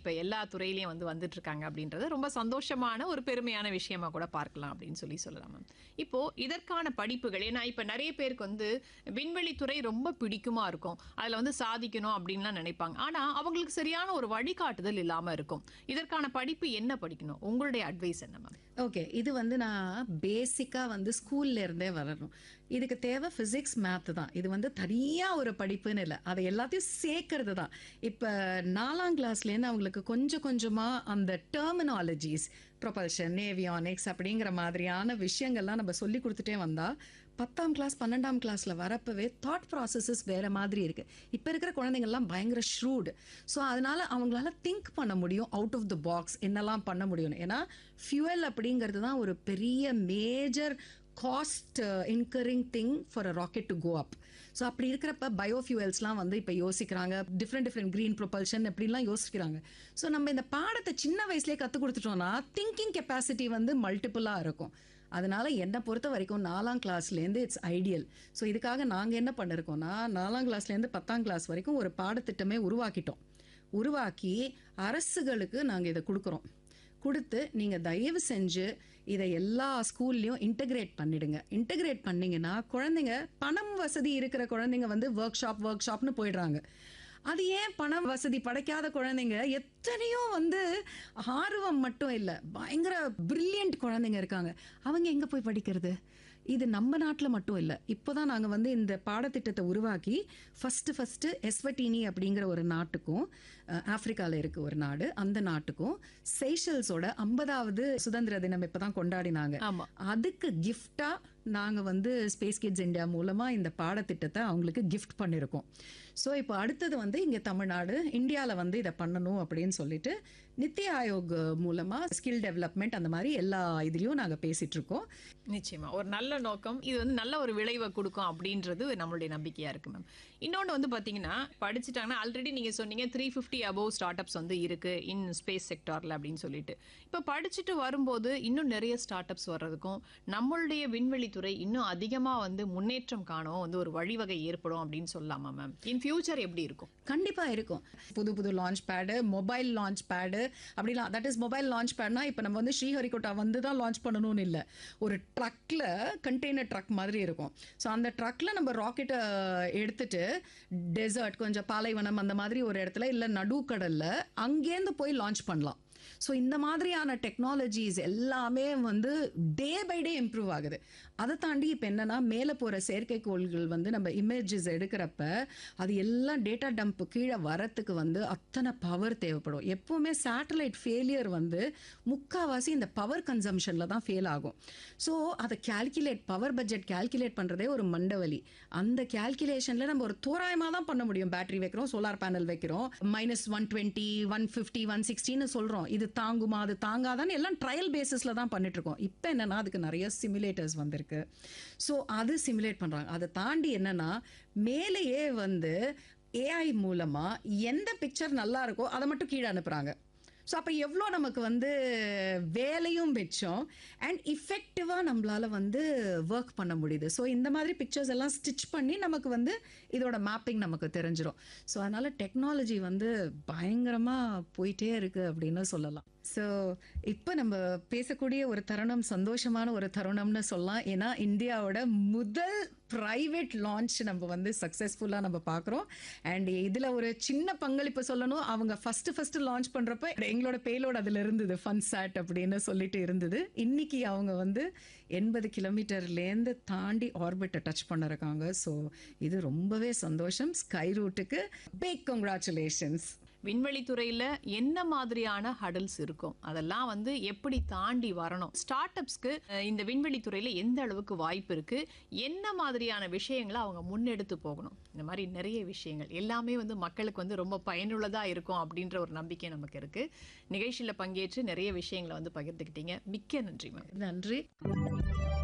இப்ப எல்லா துறையிலயும் வந்து வந்துட்டு இருக்காங்க அப்படின்றது ரொம்ப சந்தோஷமான ஒரு பெருமையான விஷயமா கூட பார்க்கலாம் அப்படின்னு சொல்லி சொல்லலாம் மேம் இப்போ இதற்கான படிப்புகள் ஏன்னா இப்ப நிறைய பேருக்கு வந்து விண்வெளித்துறை ரொம்ப பிடிக்குமா இருக்கும் அதுல வந்து சாதிக்கணும் அப்படின்லாம் நினைப்பாங்க ஆனா அவங்களுக்கு சரியான ஒரு வழிகாட்டுதல் இல்லாம இருக்கும் இதற்கான படிப்பு என்ன படிக்கணும் உங்களுடைய அட்வைஸ் என்ன மேம் ஓகே இது வந்து நான் பேசிக்காக வந்து ஸ்கூல்ல இருந்தே வரணும் இதுக்கு தேவை ஃபிசிக்ஸ் மேத்து தான் இது வந்து தனியாக ஒரு படிப்புன்னு இல்லை அதை எல்லாத்தையும் சேர்க்கறது தான் இப்போ நாலாம் கிளாஸ்லேருந்து அவங்களுக்கு கொஞ்சம் கொஞ்சமாக அந்த டெர்மினாலஜிஸ் ப்ரொபல்ஷன் நேவியானிக்ஸ் அப்படிங்கிற மாதிரியான விஷயங்கள்லாம் நம்ம சொல்லி கொடுத்துட்டே வந்தால் பத்தாம் கிளாஸ் பன்னெண்டாம் கிளாஸில் வரப்பவே தாட் ப்ராசஸஸ் வேறு மாதிரி இருக்குது இப்போ இருக்கிற குழந்தைங்கள்லாம் பயங்கர ஷ்ரூடு ஸோ அதனால் அவங்களால திங்க் பண்ண முடியும் அவுட் ஆஃப் த பாக்ஸ் என்னெல்லாம் பண்ண முடியும்னு ஏன்னா ஃபியூவல் அப்படிங்கிறது தான் ஒரு பெரிய major cost incurring thing for a rocket to go up so அப்படி இருக்கிறப்ப பயோஃபியூவல்ஸ்லாம் வந்து இப்போ யோசிக்கிறாங்க டிஃப்ரெண்ட் டிஃப்ரெண்ட் க்ரீன் ப்ரொபல்ஷன் எப்படிலாம் யோசிக்கிறாங்க ஸோ நம்ம இந்த பாடத்தை சின்ன வயசுலேயே கற்றுக் கொடுத்துட்டோம்னா திங்கிங் கெப்பாசிட்டி வந்து மல்டிப்புளாக இருக்கும் அதனால என்னை பொறுத்த வரைக்கும் நாலாம் கிளாஸ்லேருந்து இட்ஸ் ஐடியல் ஸோ இதுக்காக நாங்கள் என்ன பண்ணிருக்கோம்னா நாலாம் கிளாஸ்லேருந்து பத்தாம் கிளாஸ் வரைக்கும் ஒரு பாடத்திட்டமே உருவாக்கிட்டோம் உருவாக்கி அரசுகளுக்கு நாங்கள் இதை கொடுக்குறோம் கொடுத்து நீங்கள் தயவு செஞ்சு இதை எல்லா ஸ்கூல்லையும் இன்டகிரேட் பண்ணிடுங்க இன்டகிரேட் பண்ணீங்கன்னா குழந்தைங்க பணம் வசதி இருக்கிற குழந்தைங்க வந்து ஒர்க் ஷாப் ஒர்க் ஷாப்னு போயிடுறாங்க அது ஏன் பணம் வசதி படைக்காத குழந்தைங்க எத்தனையோ வந்து ஆர்வம் மட்டும் இல்லை பயங்கர பிரில்லியன்ட் குழந்தைங்க இருக்காங்க அவங்க எங்கே போய் படிக்கிறது இது நம்ம நாட்டில் மட்டும் இல்லை இப்போ தான் நாங்கள் வந்து இந்த பாடத்திட்டத்தை உருவாக்கி ஃபஸ்ட்டு ஃபஸ்ட்டு எஸ்வட்டினி அப்படிங்கிற ஒரு நாட்டுக்கும் ஆப்பிரிக்காவில் இருக்க ஒரு நாடு அந்த நாட்டுக்கும் செய்ஷல்ஸோட ஐம்பதாவது சுதந்திர தினம் இப்போ தான் கொண்டாடினாங்க ஆமா அதுக்கு கிஃப்டா நாங்க வந்து ஸ்பேஸ் கிட்ஸ் இந்தியா மூலமா இந்த பாடத்திட்டத்தை அவங்களுக்கு கிஃப்ட் பண்ணியிருக்கோம் ஸோ இப்போ அடுத்தது வந்து இங்க தமிழ்நாடு இந்தியாவில் வந்து இதை பண்ணணும் அப்படின்னு சொல்லிட்டு நித்தி ஆயோக் மூலமா ஸ்கில் டெவலப்மெண்ட் அந்த மாதிரி எல்லா இதுலயும் நாங்க பேசிட்டு இருக்கோம் நிச்சயமா ஒரு நல்ல நோக்கம் இது வந்து நல்ல ஒரு விளைவை கொடுக்கும் அப்படின்றது நம்மளுடைய நம்பிக்கையா இருக்கு மேம் இன்னொன்று வந்து பாத்தீங்கன்னா படிச்சுட்டாங்கன்னா ஆல்ரெடி நீங்க சொன்னீங்க three fifty above startups வந்து இருக்கு இன் ஸ்பேஸ் செக்டார்ல அப்படின்னு சொல்லிட்டு இப்போ படிச்சுட்டு வரும்போது இன்னும் நிறைய ஸ்டார்ட் அப்ஸ் வர்றதுக்கும் நம்மளுடைய விண்வெளித்துறை இன்னும் அதிகமா வந்து முன்னேற்றம் காணவும் வந்து ஒரு வழிவகை ஏற்படும் அப்படின்னு சொல்லலாமா மேம் இன் ஃபியூச்சர் எப்படி இருக்கும் கண்டிப்பா இருக்கும் புது புது launch pad mobile launch pad அப்படிலாம் தட் இஸ் மொபைல் லான்ச் பேட்னா இப்போ நம்ம வந்து ஸ்ரீஹரிகோட்டா வந்து தான் லான்ச் பண்ணணும்னு இல்லை ஒரு ட்ரக்ல கண்டெய்னர் ட்ரக் மாதிரி இருக்கும் ஸோ அந்த ட்ரக்ல நம்ம ராக்கெட்டை எடுத்துட்டு டெசர்ட் கொஞ்சம் பாலைவனம் அந்த மாதிரி ஒரு இடத்துல இல்லை நடுக்கடல்ல அங்கேருந்து போய் லான்ச் பண்ணலாம் ஸோ இந்த மாதிரியான டெக்னாலஜிஸ் எல்லாமே வந்து டே பை டே இம்ப்ரூவ் ஆகுது அதை தாண்டி இப்போ என்னன்னா மேலே போகிற செயற்கைக்கோள்கள் வந்து நம்ம இமேஜஸ் எடுக்கிறப்ப அது எல்லாம் டேட்டா டம்ப் கீழே வரத்துக்கு வந்து அத்தனை பவர் தேவைப்படும் எப்போவுமே சேட்டலைட் ஃபெயிலியர் வந்து முக்காவாசி இந்த பவர் கன்சம்ஷனில் தான் ஃபெயில் ஆகும் ஸோ அதை கேல்குலேட் பவர் பட்ஜெட் கேல்குலேட் பண்ணுறதே ஒரு மண்டவலி அந்த கேல்குலேஷனில் நம்ம ஒரு தோராயமாக தான் பண்ண முடியும் பேட்டரி வைக்கிறோம் சோலார் பேனல் வைக்கிறோம் minus one twenty one fifty one சிக்ஸ்டின்னு சொல்கிறோம் இது தாங்குமா அது தாங்காதான்னு எல்லாம் ட்ரையல் பேசிஸில் தான் பண்ணிட்டு இருக்கோம் இப்போ என்னன்னா அதுக்கு நிறைய சிமுலேட்டர்ஸ் வந்திருக்கு ஸோ அது சிமுலேட் பண்ணுறாங்க அதை தாண்டி என்னன்னா மேலேயே வந்து ஏஐ மூலமாக எந்த பிக்சர் நல்லா இருக்கோ அதை மட்டும் கீழே அனுப்புகிறாங்க ஸோ அப்போ எவ்வளோ நமக்கு வந்து வேலையும் மிச்சம் அண்ட் இஃபெக்டிவாக நம்மளால வந்து ஒர்க் பண்ண முடியுது ஸோ இந்த மாதிரி பிக்சர்ஸ் எல்லாம் ஸ்டிச் பண்ணி நமக்கு வந்து இதோட மேப்பிங் நமக்கு தெரிஞ்சிடும் ஸோ அதனால டெக்னாலஜி வந்து பயங்கரமாக போயிட்டே இருக்கு அப்படின்னு சொல்லலாம் ஸோ இப்போ நம்ம பேசக்கூடிய ஒரு தருணம் சந்தோஷமான ஒரு தருணம்னு சொல்லலாம் ஏன்னா இந்தியாவோட முதல் ப்ரைவேட் லான்ச் நம்ம வந்து சக்ஸஸ்ஃபுல்லாக நம்ம பார்க்குறோம் அண்ட் இதில் ஒரு சின்ன பங்களிப்பு சொல்லணும் அவங்க ஃபஸ்ட்டு ஃபஸ்ட்டு லான்ச் பண்ணுறப்ப எங்களோட பேலோடு அதில் இருந்தது ஃபன் சாட் அப்படின்னு சொல்லிட்டு இருந்தது இன்னைக்கு அவங்க வந்து எண்பது கிலோமீட்டர்லேருந்து தாண்டி ஆர்பிட்டை டச் பண்ணிருக்காங்க ஸோ இது ரொம்பவே சந்தோஷம் ஸ்கை ரூட்டுக்கு பிக் கங்க்ராச்சுலேஷன்ஸ் விண்வெளித்துறையில என்ன மாதிரியான ஹடல்ஸ் இருக்கும் அதெல்லாம் வந்து எப்படி தாண்டி வரணும் ஸ்டார்ட் அப்ஸ்க்கு இந்த விண்வெளித்துறையில எந்த அளவுக்கு வாய்ப்பு இருக்கு என்ன மாதிரியான விஷயங்களை அவங்க முன்னெடுத்து போகணும் இந்த மாதிரி நிறைய விஷயங்கள் எல்லாமே வந்து மக்களுக்கு வந்து ரொம்ப பயனுள்ளதா இருக்கும் அப்படின்ற ஒரு நம்பிக்கை நமக்கு இருக்கு நிகழ்ச்சியில பங்கேற்று நிறைய விஷயங்களை வந்து பகிர்ந்துக்கிட்டீங்க மிக்க நன்றி மேம் நன்றி